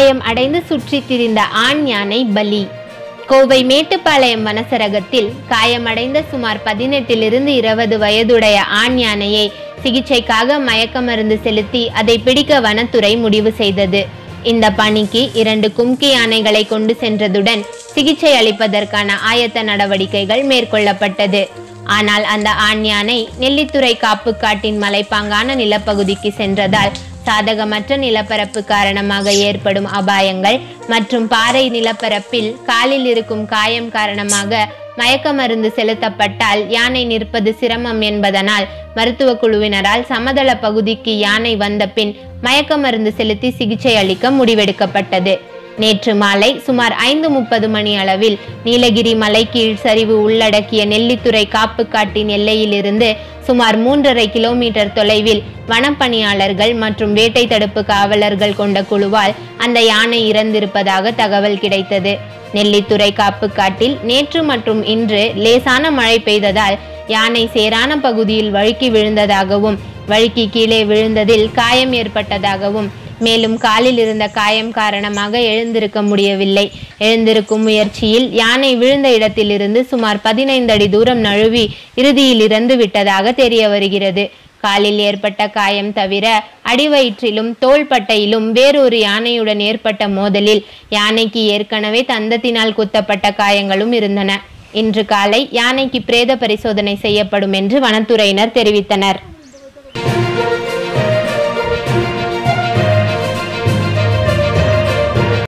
காயம் அடைந்து சுற்றித் திரிந்த ஆண் யானை பலி கோவை மேட்டுப்பாளையம் வனசரகத்தில் காயமடைந்த சுமார் பதினெட்டிலிருந்து இருபது வயதுடைய ஆண் யானையை சிகிச்சைக்காக மயக்க மருந்து செலுத்தி அதை பிடிக்க வனத்துறை முடிவு செய்தது இந்த பணிக்கு இரண்டு கும்கி யானைகளை கொண்டு சென்றதுடன் சிகிச்சை அளிப்பதற்கான ஆயத்த நடவடிக்கைகள் மேற்கொள்ளப்பட்டது ஆனால் அந்த ஆண் யானை நெல்லித்துறை காப்பு காட்டின் மலைப்பாங்கான நிலப்பகுதிக்கு சென்றதால் சாதகமற்ற நிலப்பரப்பு காரணமாக ஏற்படும் அபாயங்கள் மற்றும் பாறை நிலப்பரப்பில் காலில் இருக்கும் காயம் காரணமாக மயக்க மருந்து செலுத்தப்பட்டால் யானை நிற்பது சிரமம் என்பதனால் மருத்துவ குழுவினரால் சமதள பகுதிக்கு யானை வந்த பின் மயக்க மருந்து செலுத்தி சிகிச்சை அளிக்க முடிவெடுக்கப்பட்டது நேற்று மாலை சுமார் ஐந்து முப்பது மணி அளவில் நீலகிரி மலை கீழ் சரிவு உள்ளடக்கிய நெல்லித்துறை காப்புக்காட்டின் எல்லையிலிருந்து சுமார் மூன்றரை கிலோமீட்டர் தொலைவில் வனப்பணியாளர்கள் மற்றும் வேட்டை தடுப்பு காவலர்கள் கொண்ட குழுவால் அந்த யானை இறந்திருப்பதாக தகவல் கிடைத்தது நெல்லித்துறை காப்புக்காட்டில் நேற்று மற்றும் இன்று லேசான மழை பெய்ததால் யானை சேரான பகுதியில் வழுக்கி விழுந்ததாகவும் வழுக்கி கீழே விழுந்ததில் காயம் ஏற்பட்டதாகவும் மேலும் காலில் இருந்த காயம் காரணமாக எழுந்திருக்க முடியவில்லை எழுந்திருக்கும் முயற்சியில் யானை விழுந்த இடத்திலிருந்து சுமார் பதினைந்து அடி தூரம் நழுவி இறுதியில் இறந்து விட்டதாக தெரிய வருகிறது காலில் ஏற்பட்ட காயம் தவிர அடிவயிற்றிலும் தோள்பட்டையிலும் வேறொரு யானையுடன் ஏற்பட்ட மோதலில் யானைக்கு ஏற்கனவே தந்தத்தினால் குத்தப்பட்ட காயங்களும் இருந்தன இன்று காலை யானைக்கு பிரேத பரிசோதனை செய்யப்படும் என்று வனத்துறையினர் தெரிவித்தனர்